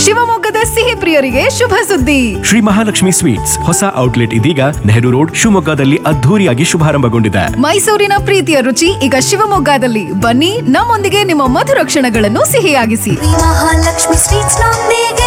ಶಿವಮೊಗ್ಗದ ಸಿಹಿ ಪ್ರಿಯರಿಗೆ ಶುಭ ಸುದ್ದಿ ಶ್ರೀ ಮಹಾಲಕ್ಷ್ಮಿ ಸ್ವೀಟ್ಸ್ ಹೊಸ ಔಟ್ಲೆಟ್ ಇದೀಗ ನೆಹರು ರೋಡ್ ಶಿವಮೊಗ್ಗದಲ್ಲಿ ಅದ್ಧೂರಿಯಾಗಿ ಶುಭಾರಂಭಗೊಂಡಿದೆ ಮೈಸೂರಿನ ಪ್ರೀತಿಯ ರುಚಿ ಈಗ ಶಿವಮೊಗ್ಗದಲ್ಲಿ ಬನ್ನಿ ನಮ್ಮೊಂದಿಗೆ ನಿಮ್ಮ ಮಧುರ ಕ್ಷಣಗಳನ್ನು ಸಿಹಿಯಾಗಿಸಿ ಮಹಾಲಕ್ಷ್ಮಿ ಸ್ವೀಟ್ಸ್ ನೊಂದಿಗೆ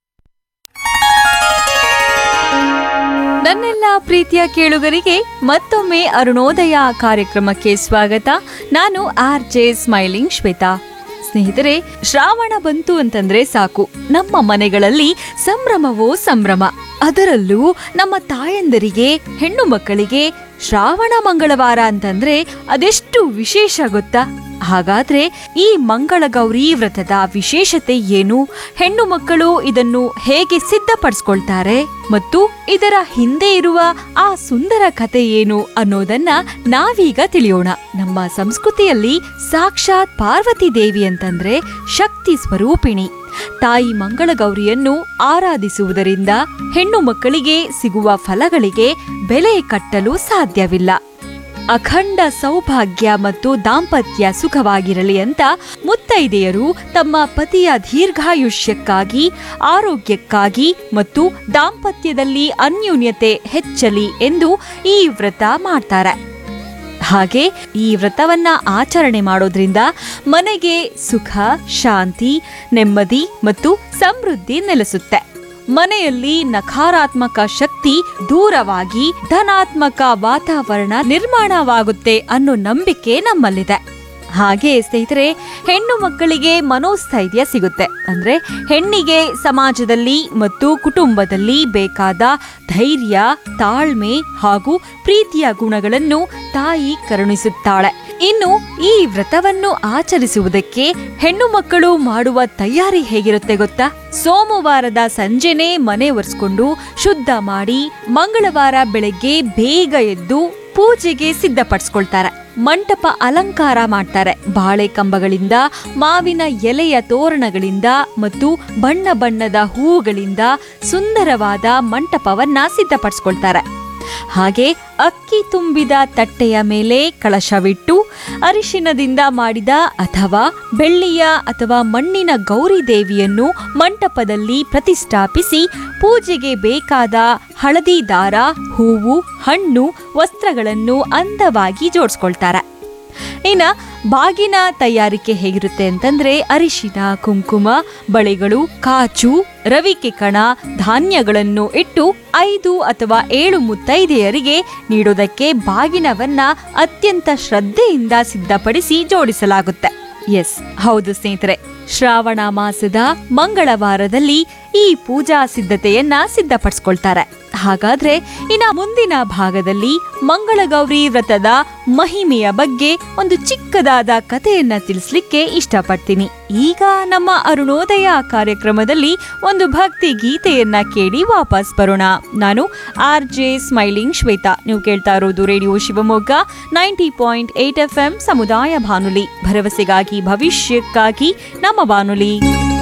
ನನ್ನೆಲ್ಲ ಪ್ರೀತಿಯ ಕೇಳುಗರಿಗೆ ಮತ್ತೊಮ್ಮೆ ಅರುಣೋದಯ ಕಾರ್ಯಕ್ರಮಕ್ಕೆ ಸ್ವಾಗತ ನಾನು ಆರ್ ಜೆ ಸ್ಮೈಲಿಂಗ್ ಶ್ವೇತಾ ಸ್ನೇಹಿತರೆ ಶ್ರಾವಣ ಬಂತು ಅಂತಂದ್ರೆ ಸಾಕು ನಮ್ಮ ಮನೆಗಳಲ್ಲಿ ಸಂಭ್ರಮವೋ ಸಂಭ್ರಮ ಅದರಲ್ಲೂ ನಮ್ಮ ತಾಯಂದರಿಗೆ ಹೆಣ್ಣು ಮಕ್ಕಳಿಗೆ ಶ್ರಾವಣ ಮಂಗಳವಾರ ಅಂತಂದ್ರೆ ಅದೆಷ್ಟು ವಿಶೇಷ ಗೊತ್ತಾ ಹಾಗಾದ್ರೆ ಈ ಮಂಗಳಗೌರಿ ವ್ರತದ ವಿಶೇಷತೆ ಏನು ಹೆಣ್ಣು ಮಕ್ಕಳು ಇದನ್ನು ಹೇಗೆ ಸಿದ್ಧಪಡಿಸ್ಕೊಳ್ತಾರೆ ಮತ್ತು ಇದರ ಹಿಂದೆ ಇರುವ ಆ ಸುಂದರ ಕಥೆ ಏನು ಅನ್ನೋದನ್ನ ನಾವೀಗ ತಿಳಿಯೋಣ ನಮ್ಮ ಸಂಸ್ಕೃತಿಯಲ್ಲಿ ಸಾಕ್ಷಾತ್ ಪಾರ್ವತಿ ದೇವಿ ಅಂತಂದ್ರೆ ಶಕ್ತಿ ಸ್ವರೂಪಿಣಿ ತಾಯಿ ಮಂಗಳಗೌರಿಯನ್ನು ಆರಾಧಿಸುವುದರಿಂದ ಹೆಣ್ಣು ಮಕ್ಕಳಿಗೆ ಸಿಗುವ ಫಲಗಳಿಗೆ ಬೆಲೆ ಕಟ್ಟಲು ಸಾಧ್ಯವಿಲ್ಲ ಅಖಂಡ ಸೌಭಾಗ್ಯ ಮತ್ತು ದಾಂಪತ್ಯ ಸುಖವಾಗಿರಲಿ ಅಂತ ಮುತ್ತೈದೆಯರು ತಮ್ಮ ಪತಿಯ ದೀರ್ಘಾಯುಷ್ಯಕ್ಕಾಗಿ ಆರೋಗ್ಯಕ್ಕಾಗಿ ಮತ್ತು ದಾಂಪತ್ಯದಲ್ಲಿ ಅನ್ಯೂನ್ಯತೆ ಹೆಚ್ಚಲಿ ಎಂದು ಈ ವ್ರತ ಮಾಡ್ತಾರೆ ಹಾಗೆ ಈ ವ್ರತವನ್ನ ಆಚರಣೆ ಮಾಡೋದ್ರಿಂದ ಮನೆಗೆ ಸುಖ ಶಾಂತಿ ನೆಮ್ಮದಿ ಮತ್ತು ಸಮೃದ್ಧಿ ನೆಲೆಸುತ್ತೆ ಮನೆಯಲ್ಲಿ ನಕಾರಾತ್ಮಕ ಶಕ್ತಿ ದೂರವಾಗಿ ಧನಾತ್ಮಕ ವಾತಾವರಣ ನಿರ್ಮಾಣವಾಗುತ್ತೆ ಅನ್ನೋ ನಂಬಿಕೆ ನಮ್ಮಲ್ಲಿದೆ ಹಾಗೆ ಸ್ನೇಹಿತರೆ ಹೆಣ್ಣು ಮಕ್ಕಳಿಗೆ ಮನೋಸ್ಥೈರ್ಯ ಸಿಗುತ್ತೆ ಅಂದ್ರೆ ಹೆಣ್ಣಿಗೆ ಸಮಾಜದಲ್ಲಿ ಮತ್ತು ಕುಟುಂಬದಲ್ಲಿ ಬೇಕಾದ ಧೈರ್ಯ ತಾಳ್ಮೆ ಹಾಗೂ ಪ್ರೀತಿಯ ಗುಣಗಳನ್ನು ತಾಯಿ ಕರುಣಿಸುತ್ತಾಳೆ ಇನ್ನು ಈ ವ್ರತವನ್ನು ಆಚರಿಸುವುದಕ್ಕೆ ಹೆಣ್ಣು ಮಕ್ಕಳು ಮಾಡುವ ತಯಾರಿ ಹೇಗಿರುತ್ತೆ ಗೊತ್ತಾ ಸೋಮವಾರದ ಸಂಜೆನೆ ಮನೆ ಒರೆಸ್ಕೊಂಡು ಶುದ್ಧ ಮಾಡಿ ಮಂಗಳವಾರ ಬೆಳಗ್ಗೆ ಬೇಗ ಎದ್ದು ಪೂಜೆಗೆ ಸಿದ್ಧಪಡಿಸ್ಕೊಳ್ತಾರೆ ಮಂಟಪ ಅಲಂಕಾರ ಮಾಡ್ತಾರೆ ಬಾಳೆ ಕಂಬಗಳಿಂದ ಮಾವಿನ ಎಲೆಯ ತೋರಣಗಳಿಂದ ಮತ್ತು ಬಣ್ಣ ಬಣ್ಣದ ಹೂವುಗಳಿಂದ ಸುಂದರವಾದ ಮಂಟಪವನ್ನ ಸಿದ್ಧಪಡಿಸ್ಕೊಳ್ತಾರೆ ಹಾಗೆ ಅಕ್ಕಿ ತುಂಬಿದ ತಟ್ಟೆಯ ಮೇಲೆ ಕಳಶವಿಟ್ಟು ಅರಿಶಿನದಿಂದ ಮಾಡಿದ ಅಥವಾ ಬೆಳ್ಳಿಯ ಅಥವಾ ಮಣ್ಣಿನ ಗೌರಿ ದೇವಿಯನ್ನು ಮಂಟಪದಲ್ಲಿ ಪ್ರತಿಷ್ಠಾಪಿಸಿ ಪೂಜೆಗೆ ಬೇಕಾದ ಹಳದಿ ದಾರ ಹೂವು ಹಣ್ಣು ವಸ್ತ್ರಗಳನ್ನು ಅಂದವಾಗಿ ಜೋಡಿಸ್ಕೊಳ್ತಾರೆ ಇನ್ನ ಬಾಗಿನ ತಯಾರಿಕೆ ಹೇಗಿರುತ್ತೆ ಅಂತಂದ್ರೆ ಅರಿಶಿನ ಕುಂಕುಮ ಬಳೆಗಳು ಕಾಚು ರವಿಕೆ ಕಣ ಧಾನ್ಯಗಳನ್ನು ಇಟ್ಟು ಐದು ಅಥವಾ ಏಳು ಮುತ್ತೈದೆಯರಿಗೆ ನೀಡೋದಕ್ಕೆ ಬಾಗಿನವನ್ನ ಅತ್ಯಂತ ಶ್ರದ್ಧೆಯಿಂದ ಸಿದ್ಧಪಡಿಸಿ ಜೋಡಿಸಲಾಗುತ್ತೆ ಎಸ್ ಹೌದು ಸ್ನೇಹಿತರೆ ಶ್ರಾವಣ ಮಾಸದ ಮಂಗಳವಾರದಲ್ಲಿ ಈ ಪೂಜಾ ಸಿದ್ಧತೆಯನ್ನ ಸಿದ್ಧಪಡಿಸ್ಕೊಳ್ತಾರೆ ಹಾಗಾದ್ರೆ ಇನ್ನ ಮುಂದಿನ ಭಾಗದಲ್ಲಿ ಮಂಗಳಗೌರಿ ವ್ರತದ ಮಹಿಮೆಯ ಬಗ್ಗೆ ಒಂದು ಚಿಕ್ಕದಾದ ಕಥೆಯನ್ನ ತಿಳಿಸ್ಲಿಕ್ಕೆ ಇಷ್ಟಪಡ್ತೀನಿ ಈಗ ನಮ್ಮ ಅರುಣೋದಯ ಕಾರ್ಯಕ್ರಮದಲ್ಲಿ ಒಂದು ಭಕ್ತಿ ಗೀತೆಯನ್ನ ಕೇಳಿ ವಾಪಸ್ ಬರೋಣ ನಾನು ಆರ್ ಜೆ ಸ್ಮೈಲಿಂಗ್ ಶ್ವೇತಾ ನೀವು ಕೇಳ್ತಾ ಇರೋದು radio Shivamogga ninety point eight F M ಸಮುದಾಯ ಬಾನುಲಿ ಭರವಸೆಗಾಗಿ ಭವಿಷ್ಯಕ್ಕಾಗಿ ನಮ್ಮ ಬಾನುಲಿ